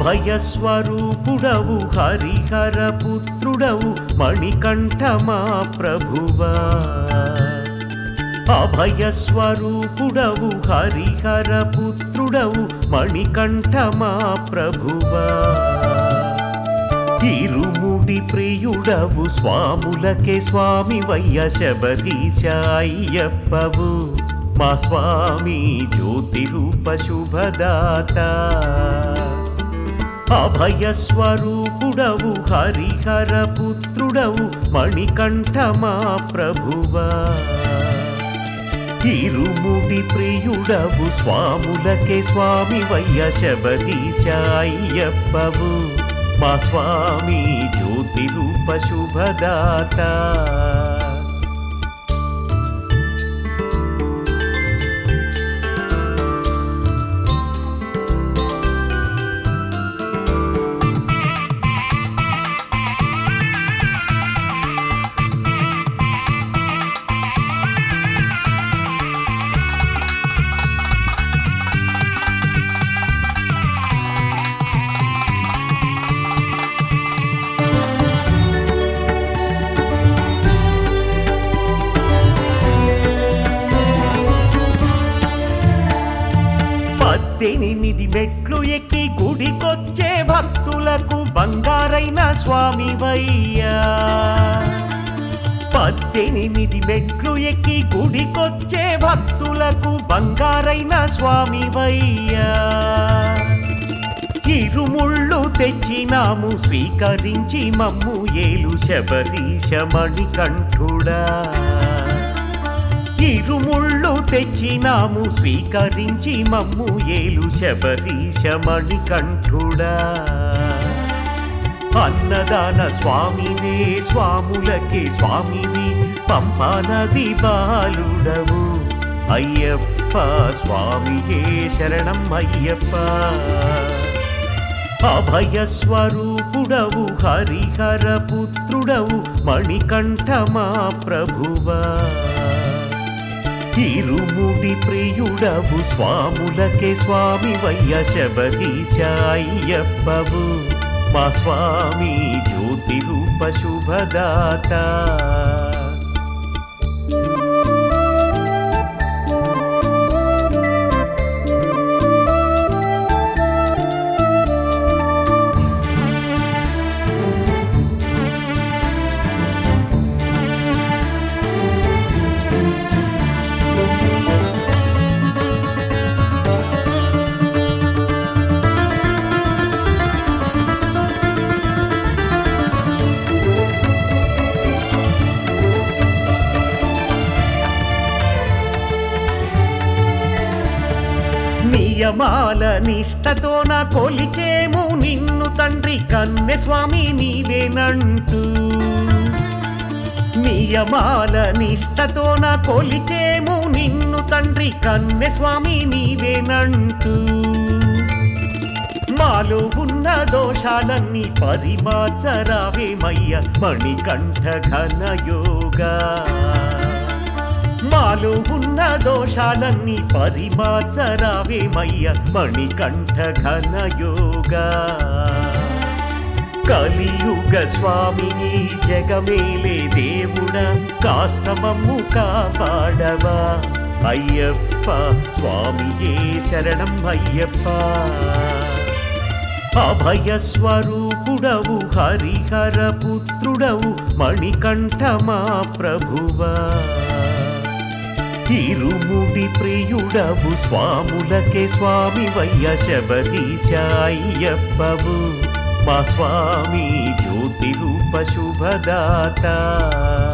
అభయస్వరూపుడవు హరిహర పుత్రుడవు మణికంఠమా ప్రభువా అభయస్వరూపుడవు హరిహర పుత్రుడవు మణికంఠమా ప్రభువా తిరుముడి ప్రియుడవు స్వాములకే స్వామి వయ్య శబరీశ అయ్యప్పవు మా స్వామి జ్యోతి రూప శుభదాత అభయస్వరూపుడవు హరిహర పుత్రుడవు మణికంఠమా ప్రభువా తిరుముడి ప్రియుడవు స్వాములకే స్వామి వయ్య శబరీశ అయ్యప్పవు మా స్వామి జ్యోతి రూప శుభదాత పద్దెనిమిది మెట్లు ఎక్కి గుడికొచ్చే భక్తులకు బంగారైన స్వామి వయ్యా పద్దెనిమిది మెట్లు ఎక్కి గుడికొచ్చే భక్తులకు బంగారైన స్వామి వయ్యా ఇరుముళ్ళు తెచ్చినాము స్వీకరించి మమ్ము ఏలు శబరీశ మణికంఠుడా ఇరుముళ్ళు తెచ్చినాము స్వీకరించి మమ్ము ఏలు శబరీశ మణికంఠుడా అన్నదాన స్వామివే స్వాములకే స్వామివి పంపా నది బాలుడవు అయ్యప్ప స్వామియే శరణం అయ్యప్ప అభయస్వరూపుడవు హరిహర పుత్రుడవు మణికంఠమా ప్రభువా తిరుముడి ప్రియుడవు స్వాములకే స్వామి వయ్య శబరీశ అయ్యప్పవు మా స్వామి జ్యోతి రూప శుభదాత నియమాల నిష్టతో నా కొలిచేము నిన్ను తండ్రి కన్నె స్వామి నీవేనంటూ నియమాల నిష్టతో నా కొలిచేము నిన్ను తండ్రి కన్నె స్వామి నీవేనంటూ మాలో ఉన్న దోషాలన్నీ పరిమాచరావేమయ్య మణికంఠ ఘన యోగా మాలో ఉన్న దోషాలన్నీ పరిమాచరావేమయ్య మణికంఠ ఘన యోగా కలియుగ స్వామి జగమేలే దేవుడ కాస్త మమ్ము కాపాడవా అయ్యప్ప స్వామియే శరణం అయ్యప్ప అభయస్వరూపుడవు హరిహర పుత్రుడవు మణికంఠమా ప్రభువా తిరుముడి ప్రియుడవు స్వాములకే స్వామి వయ్య శబరీశ అయ్యప్పవు మా స్వామి జ్యోతి రూప శుభదాత